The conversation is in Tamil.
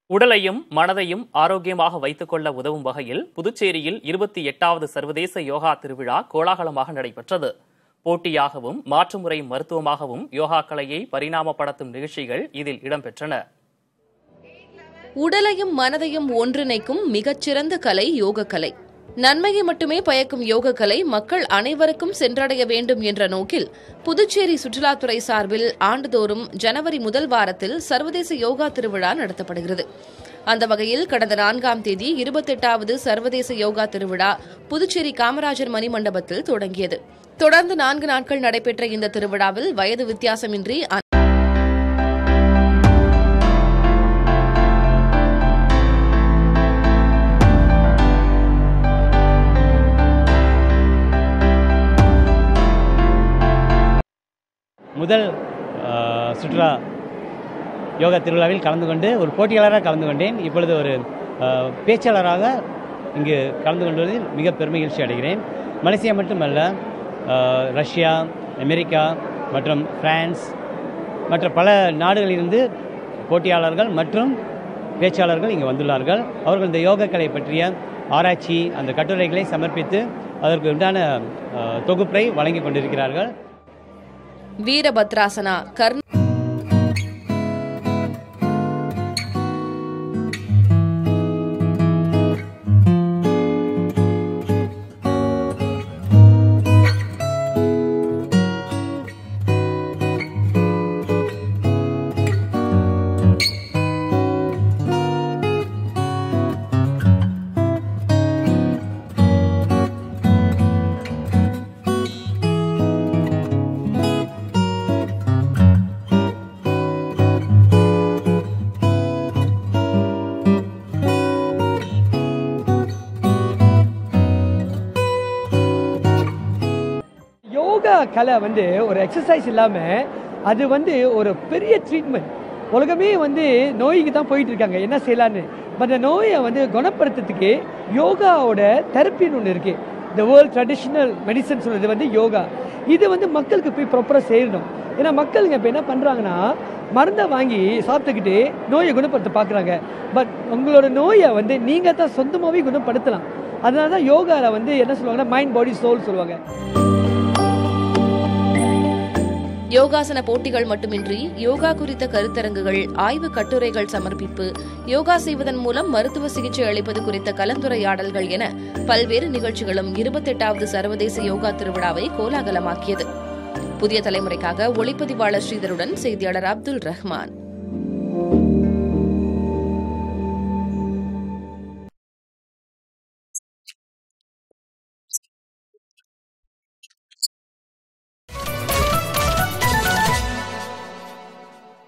உடலையும் மனதையும் ஆரோக்கியமாக வைத்துக் கொள்ள உதவும் வகையில் புதுச்சேரியில் இருபத்தி எட்டாவது சர்வதேச யோகா திருவிழா கோலாகலமாக நடைபெற்றது போட்டியாகவும் மாற்றுமுறை மருத்துவமாகவும் யோகா கலையை பரிணாமப்படுத்தும் நிகழ்ச்சிகள் இதில் இடம்பெற்றன உடலையும் மனதையும் ஒன்றிணைக்கும் மிகச்சிறந்த கலை யோக கலை நன்மையை மட்டுமே பயக்கும் யோக கலை மக்கள் அனைவருக்கும் சென்றடைய வேண்டும் என்ற நோக்கில் புதுச்சேரி சுற்றுலாத்துறை சார்பில் ஆண்டுதோறும் ஜனவரி முதல் வாரத்தில் சர்வதேச யோகா திருவிழா நடத்தப்படுகிறது அந்த வகையில் கடந்த நான்காம் தேதி இருபத்தெட்டாவது சர்வதேச யோகா திருவிழா புதுச்சேரி காமராஜர் மணிமண்டபத்தில் தொடங்கியது தொடர்ந்து நான்கு நாட்கள் நடைபெற்ற இந்த திருவிழாவில் வயது வித்தியாசமின்றி முதல் அஹ், சுற்றுலா யோகா திருவிழாவில் கலந்து கொண்டு ஒரு போட்டியாளராக கலந்து கொண்டேன் இப்பொழுது ஒரு அஹ், பேச்சாளராக இங்கு கலந்து கொள்வதில் மிக பெருமகிழ்ச்சி அடைகிறேன் மலேசியா மட்டுமல்ல அஹ், ரஷ்யா அமெரிக்கா மற்றும் பிரான்ஸ் மற்ற பல நாடுகளிலிருந்து போட்டியாளர்கள் மற்றும் பேச்சாளர்கள் இங்கு வந்துள்ளார்கள் அவர்கள் இந்த யோக கலை பற்றிய ஆராய்ச்சி அந்த கட்டுரைகளை சமர்ப்பித்து அதற்கு உண்டான அஹ், தொகுப்பை வழங்கி கொண்டிருக்கிறார்கள் வீரபத்ராசனா கர்ண யோகா கலை வந்து ஒரு எக்ஸசைஸ் இல்லாமல் அது வந்து ஒரு பெரிய ட்ரீட்மெண்ட் உலகமே வந்து நோய்க்கு தான் போயிட்டு இருக்காங்க என்ன செய்யலான்னு பட் அந்த நோயை வந்து குணப்படுத்துறதுக்கு யோகாவோட தெரப்பின்னு ஒன்று இருக்குது இந்த வேர்ல்ட் ட்ரெடிஷ்னல் மெடிசன் சொல்கிறது வந்து யோகா இது வந்து மக்களுக்கு போய் ப்ராப்பராக சேரணும் ஏன்னா மக்களுங்க இப்போ என்ன பண்ணுறாங்கன்னா மருந்தை வாங்கி சாப்பிட்டுக்கிட்டு நோயை குணப்படுத்த பார்க்குறாங்க பட் உங்களோட நோயை வந்து நீங்கள் தான் சொந்தமாகவே குணப்படுத்தலாம் அதனால தான் யோகாவில் வந்து என்ன சொல்லுவாங்கன்னா மைண்ட் பாடி சோல் சொல்லுவாங்க யோகாசன போட்டிகள் மட்டுமின்றி யோகா குறித்த கருத்தரங்குகள் ஆய்வு கட்டுரைகள் சமர்ப்பிப்பு யோகா செய்வதன் மூலம் மருத்துவ சிகிச்சை அளிப்பது குறித்த கலந்துரையாடல்கள் என பல்வேறு நிகழ்ச்சிகளும் இருபத்தெட்டாவது சர்வதேச யோகா திருவிழாவை கோலாகலமாக்கியது புதிய தலைமுறைக்காக ஒளிப்பதிவாளர் ஸ்ரீதருடன் செய்தியாளர் அப்துல் ரஹ்மான்